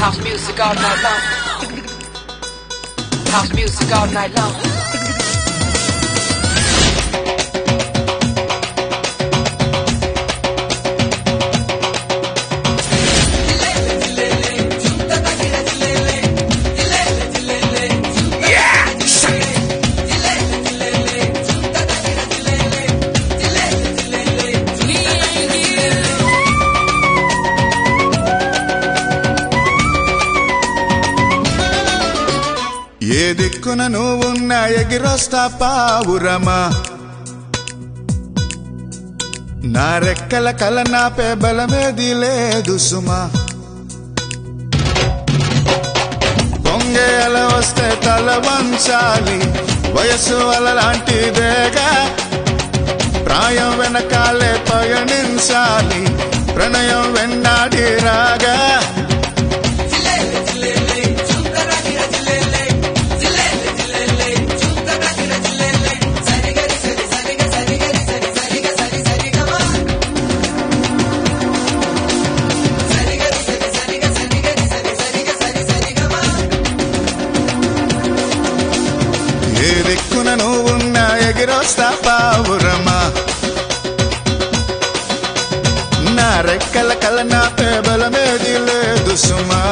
House music all night long. House music all night long. ఏ దిక్కున నువ్వున్నా ఎగిరొస్తా పావురమా నా రెక్కల కల నాపే బలమేది లేదు సుమా పొంగే అల వస్తే తల వంచాలి వయస్సు అలలాంటిదేగా ప్రాయం వెనకాలే పయనించాలి ప్రణయం వెన్నాడి రాగా ఏ దిక్కున నువ్వున్నా ఎగిరొస్తా పావురమా నా రెక్కల కల నా బలమేది లేదు సుమా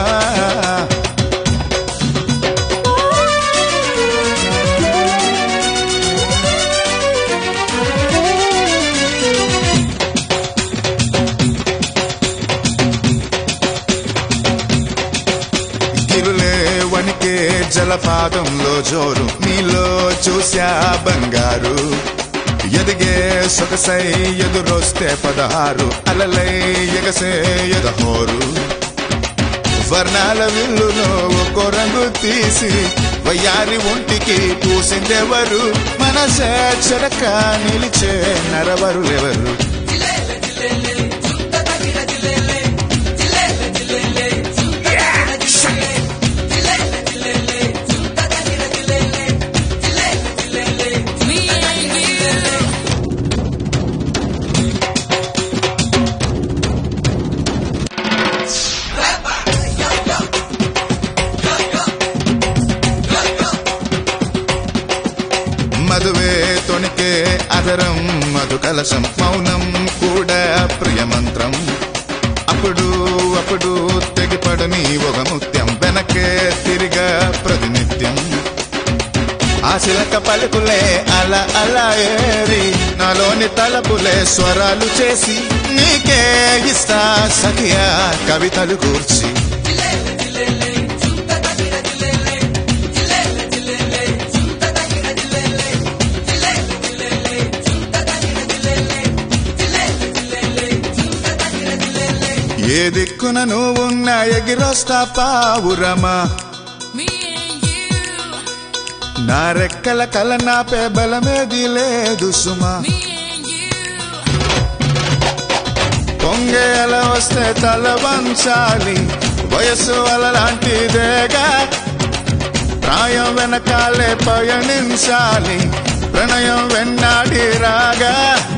గిరులే వణికే జలపాతంలో జోరు నీలో చూసా బంగారు ఎదిగే సొగసై ఎదురొస్తే పదహారు అలలై ఎగసే ఎదహోరు వర్ణాల విల్లులో ఒక్కో రంగు తీసి వయ్యారి ఒంటికి పూసిందెవరు మనసే చెరక నిలిచే నరవరులెవరు మధువే తొణికే అధరం మధు కలశం మౌనం కూడా ప్రియమంత్రం అప్పుడు అప్పుడు తెగిపడని ఒక ముత్యం వెనకే తిరిగా ప్రతినిత్యం ఆశలక పలుకులే అలా అలా ఏరి నాలోని తలపులే స్వరాలు చేసి నీకే ఇస్తా సఖియా కవితలు కూర్చి ఏ దిక్కున నువ్వున్నా ఎగిరొస్తా పావురమా Me and you, నా రెక్కల కల నాపే బలమేది లేదు సుమా me and you, పొంగే అల వస్తే తల వంచాలి వయస్సు అలలాంటిదేగా ప్రాయం వెనకాలే పయనించాలి ప్రణయం వెన్నాడి రాగా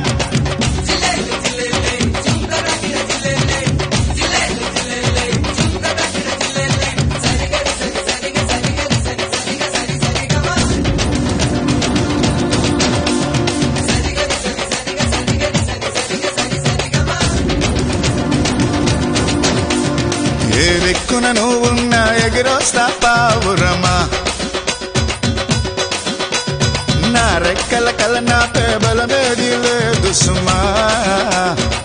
ఏ దిక్కున నువ్వున్నా ఎగిరొస్తా పావురమా నా రెక్కల కల నా బలమేది లేదు సుమా